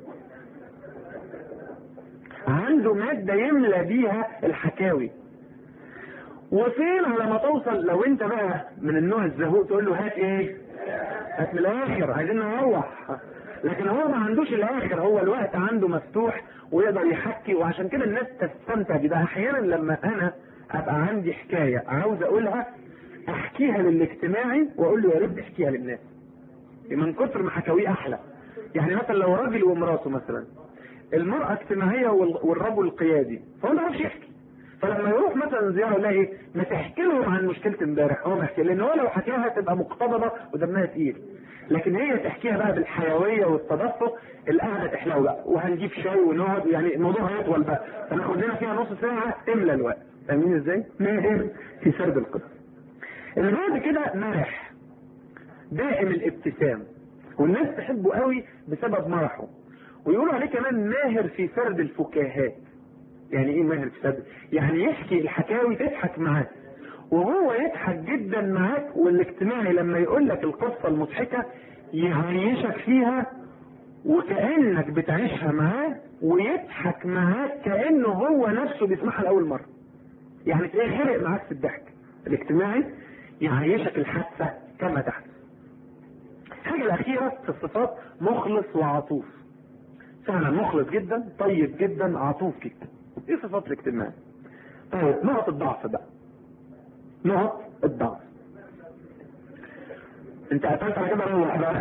عنده ماده يملى بيها الحكاوي وفين على ما توصل لو انت بقى من النوع الزهوق تقول له هات ايه؟ هات من الاخر عايزين نروح لكن هو ما عندوش الاخر هو الوقت عنده مفتوح ويقدر يحكي وعشان كده الناس تستمتع بده احيانا لما انا ابقى عندي حكايه عاوز اقولها احكيها للاجتماعي واقول له يا ريت تحكيها للناس من كتر ما حكاويه احلى يعني مثلا لو راجل ومراته مثلا المرأة اجتماعية وال- والرجل قيادي فهو ما يعرفش يحكي فلما يروح مثلا زياره يلاقي ايه؟ ما تحكي لهم عن مشكله امبارح هو ما يحكي لان هو لو حكاها تبقى مقتضبه ودمها تقيل لكن هي تحكيها بقى بالحيويه والتدفق القعده تحلو بقى وهنجيب شاي ونقعد يعني الموضوع هيطول بقى فناخد لنا فيها نص ساعه تملى الوقت فاهمين ازاي؟ ماهر في سرد القصه. اللي بعد كده مرح دائم الابتسام والناس تحبه قوي بسبب مرحه ويقولوا عليه كمان ماهر في سرد الفكاهات يعني ايه ماهر في سرد يعني يحكي الحكاوي تضحك معاه وهو يضحك جدا معاك والاجتماعي لما يقول لك القصه المضحكه يعيشك فيها وكانك بتعيشها معاه ويضحك معاك كانه هو نفسه بيسمعها لاول مره يعني تلاقيه خرق معاك في الضحك الاجتماعي يعيشك الحادثه كما تحدث الحاجه الاخيره في الصفات مخلص وعطوف فعلا مخلص جدا طيب جدا عطوف جدا ايه صفات الاجتماعي طيب نقط الضعف بقى نقط الضعف انت قتلت على كده روح بقى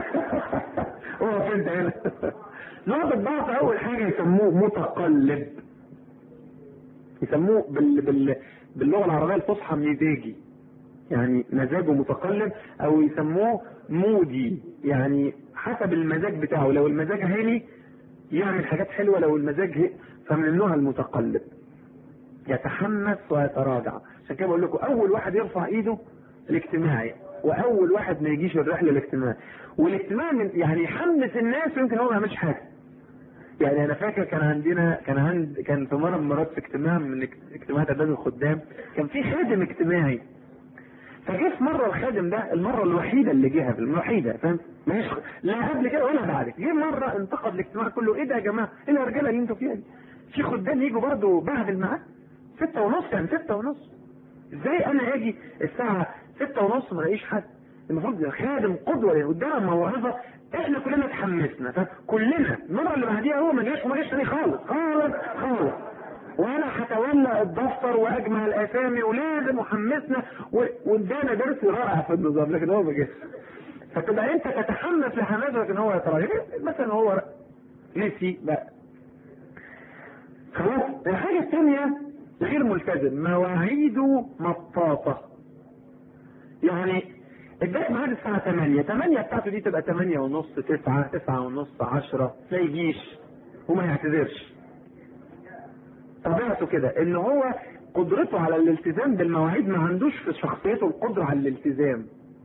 هو فين هنا نقط الضعف اول حاجه يسموه متقلب يسموه بال بال باللغه العربيه الفصحى مزاجي يعني مزاجه متقلب او يسموه مودي يعني حسب المزاج بتاعه لو المزاج هاني يعمل حاجات حلوه لو المزاج هي فمن النوع المتقلب يتحمس ويتراجع عشان كده بقول لكم اول واحد يرفع ايده الاجتماعي واول واحد ما يجيش الرحله الاجتماعي والاجتماع من يعني يحمس الناس ويمكن هو ما يعملش حاجه يعني انا فاكر كان عندنا كان عند كان في مره من المرات في اجتماع من اجتماعات اعداد الخدام كان في خادم اجتماعي فجه في مره الخادم ده المره الوحيده اللي جه الوحيده فاهم مش لا قبل كده ولا بعد جه مره انتقد الاجتماع كله ايه ده يا جماعه ايه الرجاله اللي انتوا فيها دي في خدام يجوا برضه بعد الميعاد ستة ونص يعني ستة ونص ازاي انا اجي الساعة ستة ونص ما الاقيش حد المفروض خادم قدوة يعني قدام موعظة احنا كلنا اتحمسنا فكلنا المرة اللي بعديها هو ما جاش وما جاش تاني خالص خالص خالص وانا هتولى الدفتر واجمع الاسامي ولازم وحمسنا وادانا درس رائع في النظام لكن هو ما جاش فتبقى انت تتحمس لحماسه لكن هو يتراجع مثلا هو نسي لا خلاص الحاجة الثانية غير ملتزم مواعيده مطاطة يعني اداك ميعاد الساعة 8 8 بتاعته دي تبقى 8 ونص 9 9 ونص 10 ما يجيش وما يعتذرش طبيعته كده ان هو قدرته على الالتزام بالمواعيد ما عندوش في شخصيته القدرة على الالتزام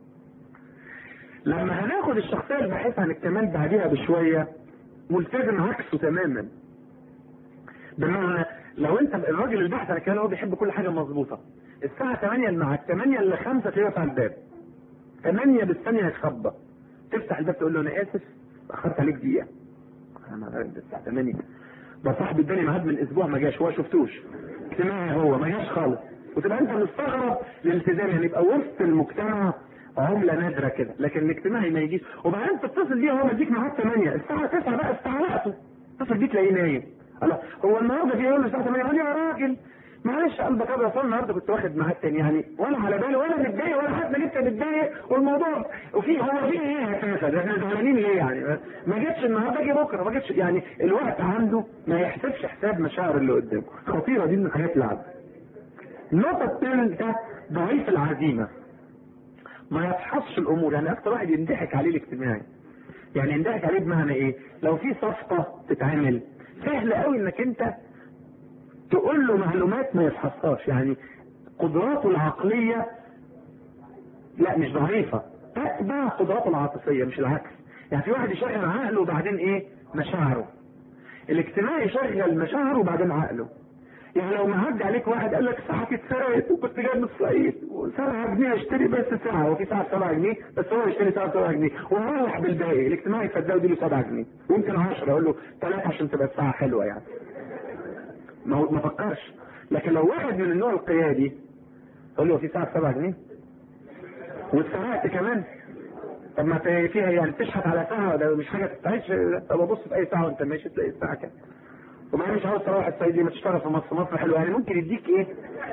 لما هناخد الشخصية الباحثة عن الكمال بعديها بشوية ملتزم عكسه تماما بمعنى لو انت الراجل البحث عن الكلام هو بيحب كل حاجه مظبوطه الساعه 8 مع 8 ل 5 تلاقيه على الباب 8 بالثانيه هيتخبى تفتح الباب تقول له انا اسف اخرت عليك دقيقه انا الساعه 8 ده صاحبي اداني ميعاد من اسبوع ما جاش هو شفتوش اجتماعي هو ما جاش خالص وتبقى انت مستغرب الالتزام يعني يبقى وسط المجتمع عملة نادرة كده لكن الاجتماعي ما يجيش وبعدين تتصل بيه هو مديك ميعاد 8 الساعة 9 بقى استعلقته اتصل بيه تلاقيه نايم الله هو النهارده في يوم الساعه 8 يا راجل معلش قلبك ابيض اصل النهارده كنت واخد ميعاد تاني يعني ولا على بالي ولا متضايق ولا حتى جبت متضايق والموضوع وفي هو في ايه اساسا ده احنا زعلانين ليه يعني ما جتش النهارده اجي بكره ما جتش يعني الوقت عنده ما يحسبش حساب مشاعر اللي قدامه خطيره دي من الحاجات اللي عنده النقطه الثالثه ضعيف العزيمه ما يفحصش الامور يعني اكتر واحد ينضحك عليه الاجتماعي يعني ينضحك عليه بمعنى ايه لو في صفقه تتعمل سهل قوي انك انت تقول له معلومات ما يفحصهاش يعني قدراته العقلية لا مش ضعيفة تتبع قدراته العاطفية مش العكس يعني في واحد يشغل عقله وبعدين ايه مشاعره الاجتماعي يشغل مشاعره وبعدين عقله يعني لو معدي عليك واحد قال لك ساعتي اتسرقت وكنت جاي من الصعيد و7 جنيه اشتري بس ساعه وفي ساعه 7 جنيه بس هو يشتري ساعه 7 جنيه وهروح بالباقي الاجتماعي يصدقه يديله 7 جنيه ويمكن 10 اقول له ثلاثه عشان تبقى الساعه حلوه يعني ما هو ما فكرش لكن لو واحد من النوع القيادي اقول له في ساعه 7 جنيه واتسرقت كمان طب ما فيها يعني تشحت على ساعه ده مش حاجه تستعيش طب ابص في اي ساعه وانت ماشي تلاقي الساعه كام وبعدين مش عاوز تروح الصعيدي ما تشتغل في مصر مصر حلوه يعني ممكن يديك ايه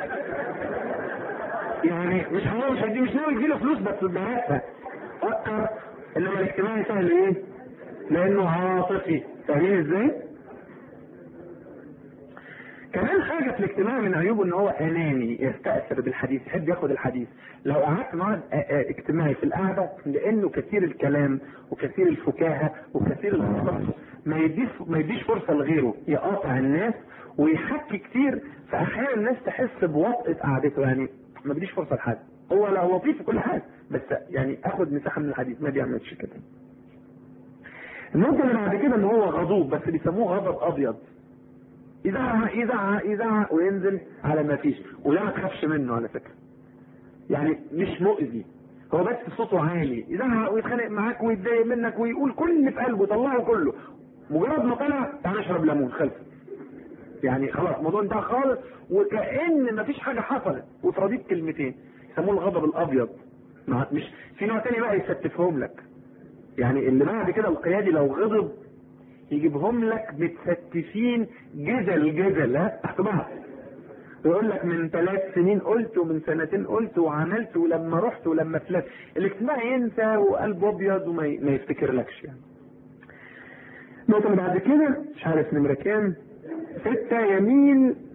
يعني مش هو مش هيدي مش ناوي يديله فلوس بس بهاتها فكر انما الاجتماعي سهل ايه لانه عاطفي فاهمين ازاي كمان حاجة في الاجتماع من عيوبه ان هو اناني يستأثر بالحديث يحب ياخد الحديث لو قعدت مع اجتماعي في القعدة لانه كثير الكلام وكثير الفكاهة وكثير القصص ما يديش ما يديش فرصة لغيره يقاطع الناس ويحكي كتير فاحيانا الناس تحس بوطئة قعدته يعني ما بيديش فرصة لحد هو لا هو لطيف في كل حاجة بس يعني اخد مساحة من الحديث ما بيعملش كده النقطة اللي بعد كده ان هو غضوب بس بيسموه غضب ابيض يزعق يزعق يزعق وينزل على ما فيش وده ما تخافش منه على فكره يعني مش مؤذي هو بس صوته عالي يزعق ويتخانق معاك ويتضايق منك ويقول كل اللي في قلبه طلعه كله مجرد ما طلع تعال نشرب ليمون خلص يعني خلاص الموضوع انتهى خالص وكأن مفيش حاجة حصلت وتراضيك كلمتين يسموه الغضب الأبيض مش في نوع تاني بقى يستفهم لك يعني اللي بعد كده القيادي لو غضب يجيبهم لك متستفين جدل جدل ها تحت بعض يقول لك من ثلاث سنين قلت ومن سنتين قلت وعملت ولما رحت ولما فلت الاجتماع ينسى وقلبه ابيض وما ما يفتكرلكش يعني النقطة اللي بعد كده مش عارف نمرة كام ستة يميل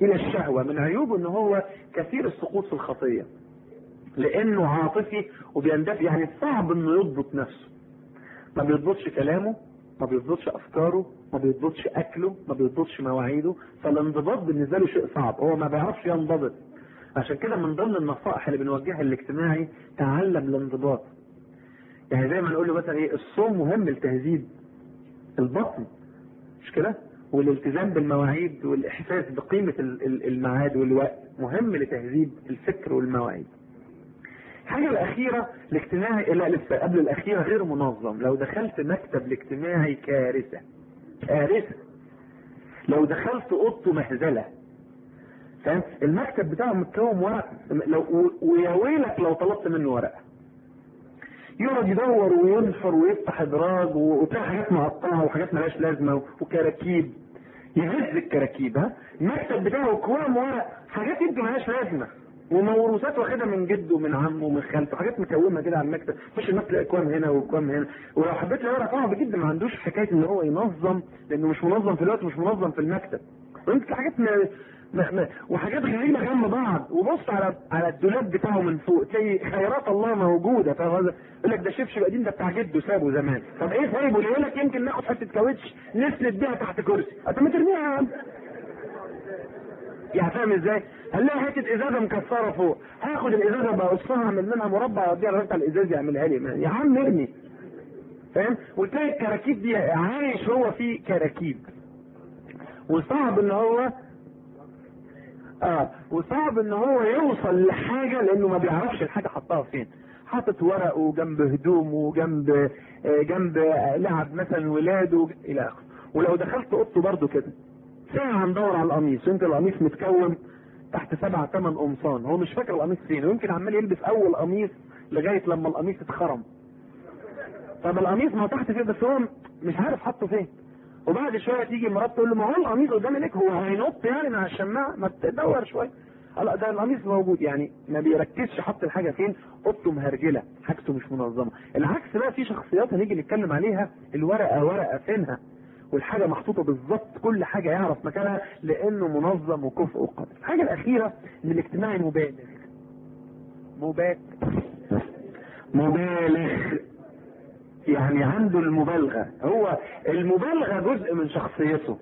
الى الشهوة من عيوبه ان هو كثير السقوط في الخطية لانه عاطفي وبيندفع يعني صعب انه يضبط نفسه ما بيضبطش كلامه ما بيضبطش افكاره ما بيضبطش اكله ما بيضبطش مواعيده فالانضباط بالنسبه له شيء صعب هو ما بيعرفش ينضبط عشان كده من ضمن النصائح اللي بنوجهها الاجتماعي تعلم الانضباط يعني زي ما نقول له مثلا ايه الصوم مهم لتهذيب البطن مش كده والالتزام بالمواعيد والاحساس بقيمه الميعاد والوقت مهم لتهذيب الفكر والمواعيد الحاجة الأخيرة الاجتماعي لا لسه قبل الأخيرة غير منظم لو دخلت مكتب الاجتماعي كارثة كارثة لو دخلت أوضته مهزلة فاهم المكتب بتاعه متكون ورق لو ويا ويلك لو طلبت منه ورقة يقعد يدور وينشر ويفتح ادراج وتلاقي حاجات مقطعه وحاجات ملهاش لازمه وكراكيب يهز الكراكيب ها المكتب بتاعه كوام ورق حاجات يمكن ملهاش لازمه وموروثات واخدها من جده ومن عمه ومن خالته حاجات مكومه كده على المكتب مش المكتب اكوام هنا واكوام هنا ولو حبيت ورقه صعب جدا ما عندوش حكايه ان هو ينظم لانه مش منظم في الوقت مش منظم في المكتب ويمكن حاجات ما ما ما وحاجات غريبه جنب بعض وبص على على الدولاب بتاعه من فوق تلاقي خيرات الله موجوده فاهم يقول لك ده شبشب قديم ده بتاع جده سابه زمان طب ايه سايبه يقول لك يمكن ناخد حته كاوتش نسند بيها تحت كرسي طب ما ترميها يا عم يعني فاهم ازاي؟ هنلاقي حته ازازه مكسره فوق هاخد الازازه بقصها اعمل منها مربع اوديها الراجل بتاع الازاز يعملها لي يا عم ارمي فاهم؟ وتلاقي الكراكيب دي عايش هو في كراكيب وصعب ان هو اه وصعب ان هو يوصل لحاجه لانه ما بيعرفش الحاجه حطها فين حاطط ورقه جنب هدومه وجنب جنب لعب مثلا ولاده الى اخره ولو دخلت اوضته برضه كده ساعة ندور على القميص يمكن القميص متكون تحت سبع ثمان قمصان هو مش فاكر القميص فين ويمكن عمال يلبس اول قميص لغاية لما القميص اتخرم طب القميص ما هو تحت فين بس هو مش عارف حطه فين وبعد شويه تيجي مراته تقول له ما هو القميص قدام عينيك هو هينط يعني من على الشماعه ما تدور شويه لا ده القميص موجود يعني ما بيركزش حط الحاجه فين اوضته مهرجله حاجته مش منظمه العكس بقى في شخصيات هنيجي نتكلم عليها الورقه ورقه فينها والحاجه محطوطه بالظبط كل حاجه يعرف مكانها لانه منظم وكفء وقدر الحاجه الاخيره ان الاجتماعي مبالغ مبالغ مبالغ يعني عنده المبالغه هو المبالغه جزء من شخصيته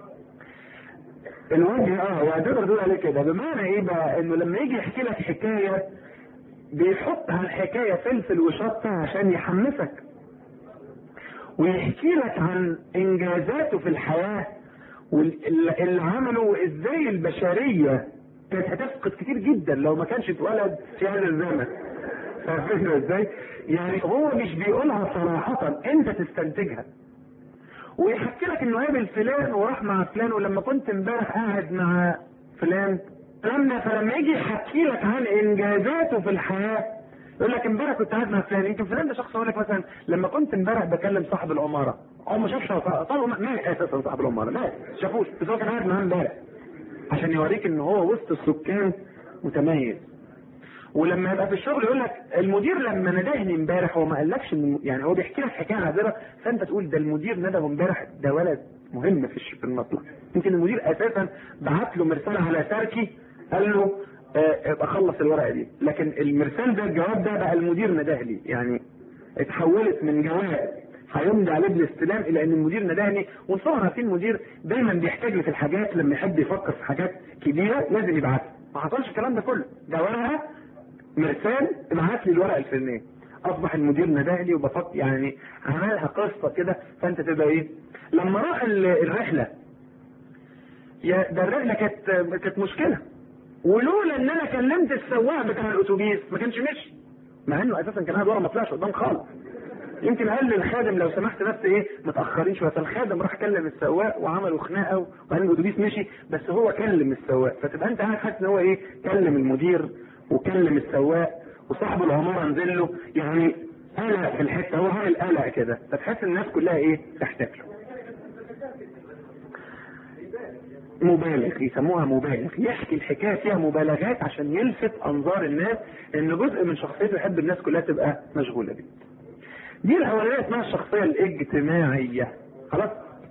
الوجه اه وهتقدر تقول عليه كده بمعنى ايه بقى انه لما يجي يحكي لك حكايه بيحط على الحكايه فلفل وشطه عشان يحمسك ويحكي لك عن انجازاته في الحياه واللي عمله وازاي البشريه كانت هتفقد كتير جدا لو ما كانش اتولد في هذا الزمن فاهم ازاي؟ يعني هو مش بيقولها صراحة انت تستنتجها ويحكي لك انه قابل فلان وراح مع فلان ولما كنت امبارح قاعد مع فلان لما فلما يجي يحكي لك عن انجازاته في الحياه يقول لك امبارح كنت قاعد مع فلان يمكن فلان ده شخص يقول لك مثلا لما كنت امبارح بكلم صاحب العماره هو ما شافش طبعا مات اساسا صاحب العماره مات شافوش بس هو كان قاعد معاه امبارح عشان يوريك ان هو وسط السكان متميز ولما يبقى في الشغل يقول لك المدير لما ندهني امبارح هو ما قالكش يعني هو بيحكي لك حكايه نادره فانت تقول ده المدير نده امبارح ده ولد مهم في في المطلع يمكن المدير اساسا بعت له مرسال على تركي قال له ابقى آه خلص الورقه دي لكن المرسال ده الجواب ده بقى المدير نده لي يعني اتحولت من جواب هيمضي عليه بالاستلام الى ان المدير ندهني وطبعا عارفين المدير دايما بيحتاج لي في الحاجات لما يحب يفكر في حاجات كبيره لازم يبعتها ما حصلش الكلام ده كله ده ورقه مرسال ابعت لي الورقه الفلانيه اصبح المدير ندهلي وبفكر يعني عملها قصه كده فانت تبقى ايه لما راح الرحله يا ده الرحله كانت كانت مشكله ولولا ان انا كلمت السواق بتاع الاتوبيس ما كانش مشي مع انه اساسا كان قاعد ورا ما طلعش قدام خالص يمكن قال للخادم لو سمحت بس ايه متاخرين شويه فالخادم راح كلم السواق وعملوا خناقه وبعدين الاتوبيس مشي بس هو كلم السواق فتبقى انت قاعد حاسس ان هو ايه كلم المدير وكلم السواق وصاحب العماره نزل له يعني قلق في الحته هو عامل قلق كده فتحس الناس كلها ايه تحتفل مبالغ يسموها مبالغ يحكي الحكايه فيها مبالغات عشان يلفت انظار الناس ان جزء من شخصيته يحب الناس كلها تبقى مشغوله بيه. دي الاولانيه اسمها الشخصيه الاجتماعيه خلاص